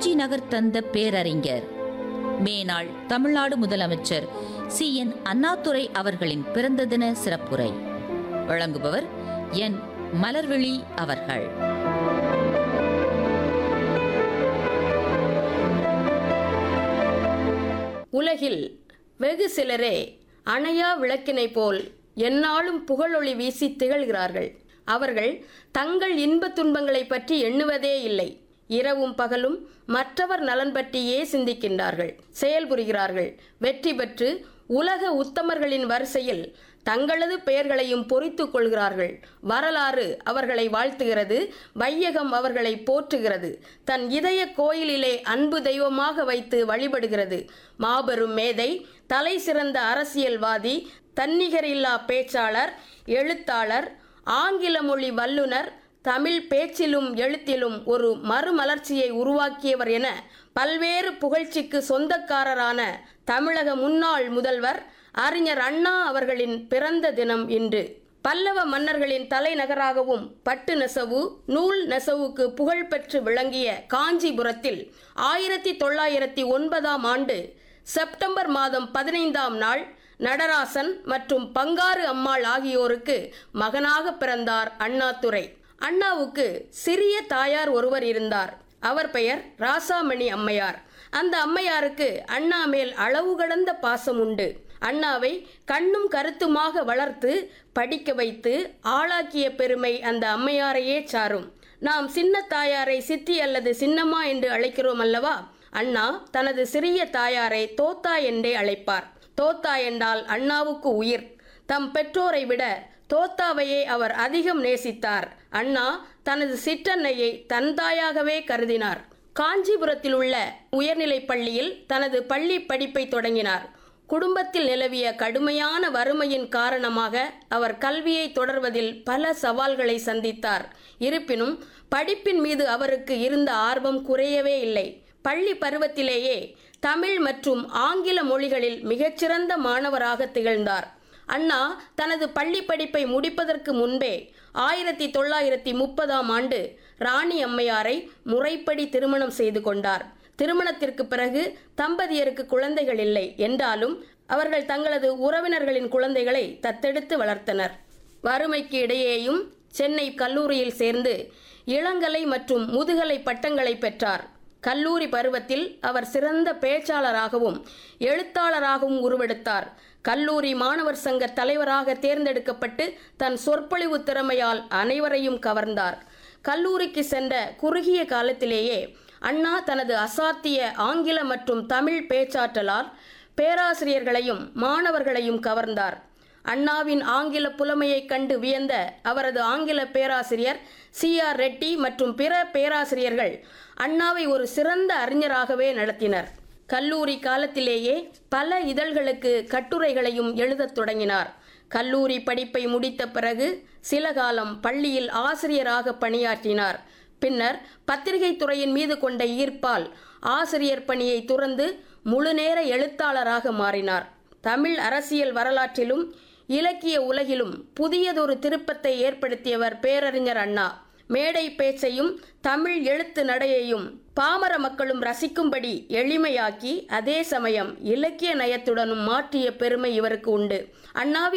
காஞ்சி நகர் தந்த பேரறிஞர் மேனாள் தமிழ்நாடு முதலமைச்சர் சி என் அண்ணாதுரை அவர்களின் பிறந்த தின சிறப்புரை வழங்குபவர் என் மலர்விழி அவர்கள் உலகில் வெகு சிலரே அணையா விளக்கினைப் போல் எந்நாளும் புகழொளி வீசி திகழ்கிறார்கள் அவர்கள் தங்கள் இன்பத் துன்பங்களைப் பற்றி எண்ணுவதே இல்லை இரவும் பகலும் மற்றவர் நலன் பற்றியே சிந்திக்கின்றார்கள் செயல்புரிகிறார்கள் வெற்றி பெற்று உலக உத்தமர்களின் வரிசையில் தங்களது பெயர்களையும் பொறித்துக் கொள்கிறார்கள் வரலாறு அவர்களை வாழ்த்துகிறது வையகம் அவர்களை போற்றுகிறது தன் இதய கோயிலிலே அன்பு தெய்வமாக வைத்து வழிபடுகிறது மாபெரும் மேதை தலை சிறந்த அரசியல்வாதி தன்னிகரில்லா பேச்சாளர் எழுத்தாளர் ஆங்கில மொழி வல்லுனர் தமிழ் பேச்சிலும் எழுத்திலும் ஒரு மறுமலர்ச்சியை உருவாக்கியவர் என பல்வேறு புகழ்ச்சிக்கு சொந்தக்காரரான தமிழக முன்னாள் முதல்வர் அறிஞர் அண்ணா அவர்களின் பிறந்த தினம் இன்று பல்லவ மன்னர்களின் தலைநகராகவும் பட்டு நெசவு நூல் நெசவுக்கு புகழ்பெற்று விளங்கிய காஞ்சிபுரத்தில் ஆயிரத்தி தொள்ளாயிரத்தி ஒன்பதாம் ஆண்டு செப்டம்பர் மாதம் பதினைந்தாம் நாள் நடராசன் மற்றும் பங்காரு அம்மாள் ஆகியோருக்கு மகனாக பிறந்தார் அண்ணாதுரை அண்ணாவுக்கு சிறிய தாயார் ஒருவர் இருந்தார் அவர் பெயர் ராசாமணி அம்மையார் அந்த அம்மையாருக்கு அண்ணா மேல் அளவு கடந்த பாசம் உண்டு அண்ணாவை கண்ணும் கருத்துமாக வளர்த்து படிக்க வைத்து ஆளாக்கிய பெருமை அந்த அம்மையாரையே சாரும் நாம் சின்ன தாயாரை சித்தி அல்லது சின்னம்மா என்று அழைக்கிறோம் அல்லவா அண்ணா தனது சிறிய தாயாரை தோத்தா என்றே அழைப்பார் தோத்தா என்றால் அண்ணாவுக்கு உயிர் தம் பெற்றோரை விட தோத்தாவையே அவர் அதிகம் நேசித்தார் அண்ணா தனது சிற்றன்னையை தன் தாயாகவே கருதினார் காஞ்சிபுரத்தில் உள்ள உயர்நிலைப் பள்ளியில் தனது பள்ளி படிப்பை தொடங்கினார் குடும்பத்தில் நிலவிய கடுமையான வறுமையின் காரணமாக அவர் கல்வியை தொடர்வதில் பல சவால்களை சந்தித்தார் இருப்பினும் படிப்பின் மீது அவருக்கு இருந்த ஆர்வம் குறையவே இல்லை பள்ளி பருவத்திலேயே தமிழ் மற்றும் ஆங்கில மொழிகளில் மிகச்சிறந்த மாணவராக திகழ்ந்தார் அண்ணா தனது பள்ளி படிப்பை முடிப்பதற்கு முன்பே ஆயிரத்தி தொள்ளாயிரத்தி முப்பதாம் ஆண்டு ராணி அம்மையாரை முறைப்படி திருமணம் செய்து கொண்டார் திருமணத்திற்கு பிறகு தம்பதியருக்கு குழந்தைகள் இல்லை என்றாலும் அவர்கள் தங்களது உறவினர்களின் குழந்தைகளை தத்தெடுத்து வளர்த்தனர் வறுமைக்கு இடையேயும் சென்னை கல்லூரியில் சேர்ந்து இளங்கலை மற்றும் முதுகலை பட்டங்களை பெற்றார் கல்லூரி பருவத்தில் அவர் சிறந்த பேச்சாளராகவும் எழுத்தாளராகவும் உருவெடுத்தார் கல்லூரி மாணவர் சங்க தலைவராக தேர்ந்தெடுக்கப்பட்டு தன் சொற்பொழிவு திறமையால் அனைவரையும் கவர்ந்தார் கல்லூரிக்கு சென்ற குறுகிய காலத்திலேயே அண்ணா தனது அசாத்திய ஆங்கில மற்றும் தமிழ் பேச்சாற்றலால் பேராசிரியர்களையும் மாணவர்களையும் கவர்ந்தார் அண்ணாவின் ஆங்கில புலமையைக் கண்டு வியந்த அவரது ஆங்கில பேராசிரியர் சி ஆர் ரெட்டி மற்றும் பிற பேராசிரியர்கள் அண்ணாவை ஒரு சிறந்த அறிஞராகவே நடத்தினர் கல்லூரி காலத்திலேயே பல இதழ்களுக்கு கட்டுரைகளையும் எழுதத் தொடங்கினார் கல்லூரி படிப்பை முடித்த பிறகு சில காலம் பள்ளியில் ஆசிரியராக பணியாற்றினார் பின்னர் பத்திரிகை துறையின் மீது கொண்ட ஈர்ப்பால் ஆசிரியர் பணியை துறந்து முழுநேர எழுத்தாளராக மாறினார் தமிழ் அரசியல் வரலாற்றிலும் இலக்கிய உலகிலும் புதியதொரு திருப்பத்தை ஏற்படுத்தியவர் பேரறிஞர் அண்ணா மேடை பேச்சையும் தமிழ் எழுத்து நடையையும் பாமர மக்களும் ரசிக்கும்படி எளிமையாக்கி அதே சமயம் இலக்கிய நயத்துடனும் மாற்றிய பெருமை இவருக்கு உண்டு அண்ணாவின்